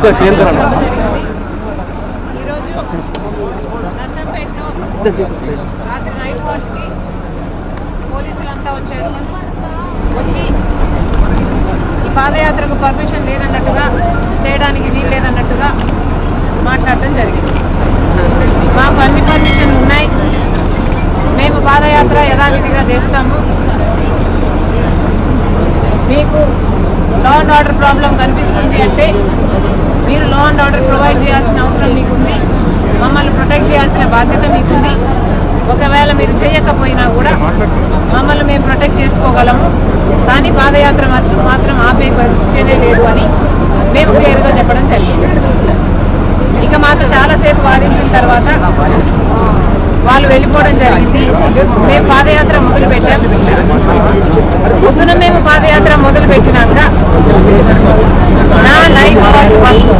ఈరోజు నర్సంపేటలో రాత్రి నైట్ వాచ్కి పోలీసులంతా వచ్చారు వచ్చి ఈ పాదయాత్రకు పర్మిషన్ లేదన్నట్టుగా చేయడానికి వీలు లేదన్నట్టుగా మాట్లాడటం జరిగింది మాకు అన్ని పర్మిషన్లు ఉన్నాయి మేము పాదయాత్ర యథావిధిగా చేస్తాము మీకు లా అండ్ ఆర్డర్ ప్రాబ్లం కనిపిస్తుంది అంటే మీరు లా అండ్ ఆర్డర్ ప్రొవైడ్ చేయాల్సిన అవసరం మీకుంది మమ్మల్ని ప్రొటెక్ట్ చేయాల్సిన బాధ్యత మీకుంది ఒకవేళ మీరు చేయకపోయినా కూడా మమ్మల్ని మేము ప్రొటెక్ట్ చేసుకోగలము కానీ పాదయాత్ర మాత్రం మాత్రం ఆపే పరిస్థితి లేదు అని మేము క్లియర్గా చెప్పడం జరిగింది ఇక మాతో చాలాసేపు వాదించిన తర్వాత వాళ్ళు వెళ్ళిపోవడం జరిగింది మేము పాదయాత్ర మొదలు పెట్టాం పొద్దున మేము పాదయాత్ర మొదలు పెట్టినాక నా లైఫ్ బస్సు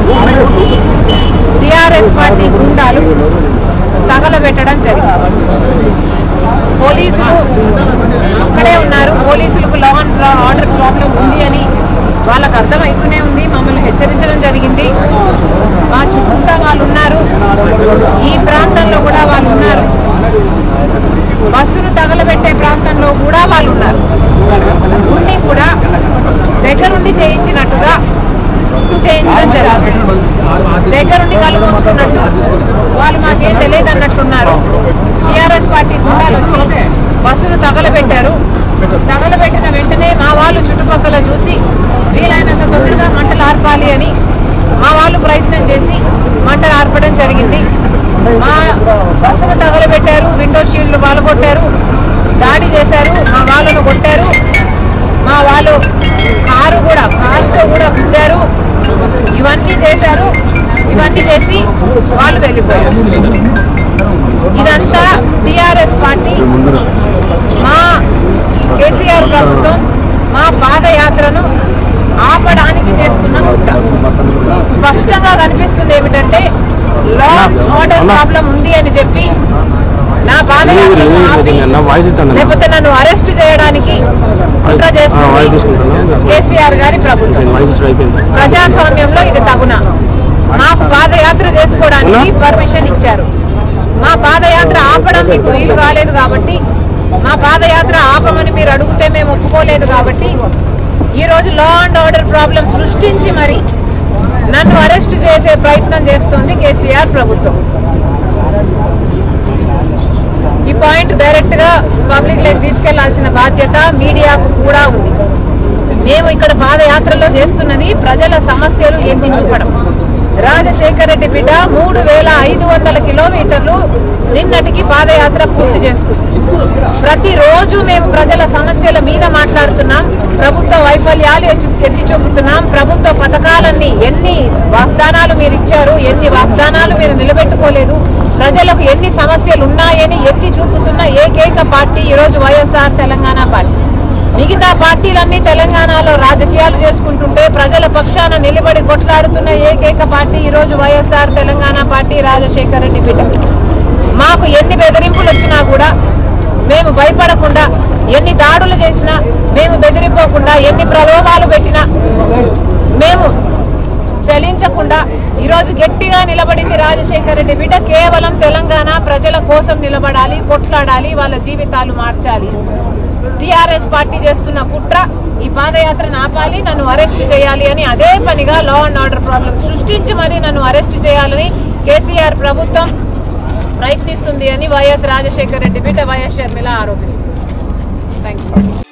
టిఆర్ఎస్ పార్టీ గుండాలు తగలబెట్టడం జరిగింది పోలీసులు అక్కడే ఉన్నారు పోలీసులకు లా అండ్ ఆర్డర్ ప్రాబ్లం ఉంది అని వాళ్ళకు అర్థమవుతూనే ఉంది మమ్మల్ని హెచ్చరించడం జరిగింది మా చుట్టూతా వాళ్ళు ఉన్నారు ఈ ప్రాంతంలో కూడా వాళ్ళు ఉన్నారు బస్సును తగలబెట్టే ప్రాంతంలో కూడా వాళ్ళు ఉన్నారు ఉండి కూడా దగ్గరుండి చేయించినట్టుగా చేయించడం జరిగింది దగ్గరుండి కళ్ళు మూసుకున్నట్టు వాళ్ళు మాకేం తెలియదు అన్నట్టున్నారు టీఆర్ఎస్ పార్టీ గుండాలు వచ్చి బస్సును తగలబెట్టారు తగలబెట్టిన వెంటనే మా వాళ్ళు చుట్టుపక్కల చూసి వీలైనంత తొందరగా మంటలు ఆర్పాలి అని మా వాళ్ళు ప్రయత్నం చేసి మంటలు ఆర్పడం జరిగింది మా బస్సును తగలబెట్టారు విండో షీల్డ్లు పాల్గొట్టారు దాడి చేశారు మా వాళ్ళను కొట్టారు మా వాళ్ళు కారు కూడా కారుతో కూడా గుద్దారు ఇవన్నీ చేశారు ఇవన్నీ చేసి వాళ్ళు వెళ్ళిపోయారు ఇదంతా టిఆర్ఎస్ పార్టీ మా కేసీఆర్ ప్రభుత్వం మా పాదయాత్రను ఆపడానికి చేస్తున్న కుట్ర స్పష్టంగా కనిపిస్తుంది ఏమిటంటే లా ఆర్డర్ ప్రాబ్లం ఉంది అని చెప్పి నా పాదయాత్రను ఆపి లేకపోతే నన్ను అరెస్ట్ చేయడానికి కుట్ర చేస్తుంది కేసీఆర్ గారి ప్రభుత్వం ప్రజాస్వామ్యంలో ఇది తగున మాకు పాదయాత్ర చేసుకోవడానికి పర్మిషన్ ఇచ్చారు మా పాదయాత్ర ఆపడం మీకు వీలు కాలేదు కాబట్టి మా పాదయాత్ర ఆపమని మీరు అడిగితే మేము ఒప్పుకోలేదు కాబట్టి ఈ రోజు లా అండ్ ఆర్డర్ ప్రాబ్లం సృష్టించి మరి నన్ను అరెస్ట్ చేసే ప్రయత్నం చేస్తోంది కేసీఆర్ ప్రభుత్వం ఈ పాయింట్ డైరెక్ట్ గా పబ్లిక్ లైక్ తీసుకెళ్లాల్సిన బాధ్యత మీడియాకు కూడా ఉంది మేము ఇక్కడ పాదయాత్రలో చేస్తున్నది ప్రజల సమస్యలు ఎత్తి చూపడం రాజశేఖర రెడ్డి బిడ్డ మూడు వేల ఐదు వందల కిలోమీటర్లు నిన్నటికి పాదయాత్ర పూర్తి చేసుకుంది ప్రతిరోజు మేము ప్రజల సమస్యల మీద మాట్లాడుతున్నాం ప్రభుత్వ వైఫల్యాలు ఎత్తి- ఎత్తి చూపుతున్నాం ప్రభుత్వ పథకాలన్నీ ఎన్ని వాగ్దానాలు మీరు ఇచ్చారు ఎన్ని వాగ్దానాలు మీరు నిలబెట్టుకోలేదు ప్రజలకు ఎన్ని సమస్యలు ఉన్నాయని ఎత్తి చూపుతున్న ఏకైక పార్టీ ఈరోజు వైఎస్ఆర్ తెలంగాణ పార్టీ మిగతా పార్టీలన్నీ తెలంగాణలో రాజకీయాలు చేసుకుంటుంటే ప్రజల పక్షాన నిలబడి కొట్లాడుతున్న ఏకైక పార్టీ ఈరోజు వైఎస్ఆర్ తెలంగాణ పార్టీ రాజశేఖర రెడ్డి బిడ్డ మాకు ఎన్ని బెదిరింపులు వచ్చినా కూడా మేము భయపడకుండా ఎన్ని దాడులు చేసినా మేము బెదిరిపోకుండా ఎన్ని ప్రలోభాలు పెట్టినా మేము చలించకుండా ఈరోజు గట్టిగా నిలబడింది రాజశేఖర రెడ్డి బిడ్డ కేవలం తెలంగాణ ప్రజల కోసం నిలబడాలి కొట్లాడాలి వాళ్ళ జీవితాలు మార్చాలి టిఆర్ఎస్ పార్టీ చేస్తున్న కుట్ర ఈ పాదయాత్రను ఆపాలి నన్ను అరెస్ట్ చేయాలి అని అదే పనిగా లా అండ్ ఆర్డర్ ప్రాబ్లం సృష్టించి మరి నన్ను అరెస్ట్ చేయాలని కేసీఆర్ ప్రభుత్వం ప్రయత్నిస్తుంది అని వైఎస్ రాజశేఖర రెడ్డి బిడ్డ వైఎస్ షర్మిల ఆరోపిస్తుంది థ్యాంక్ యూ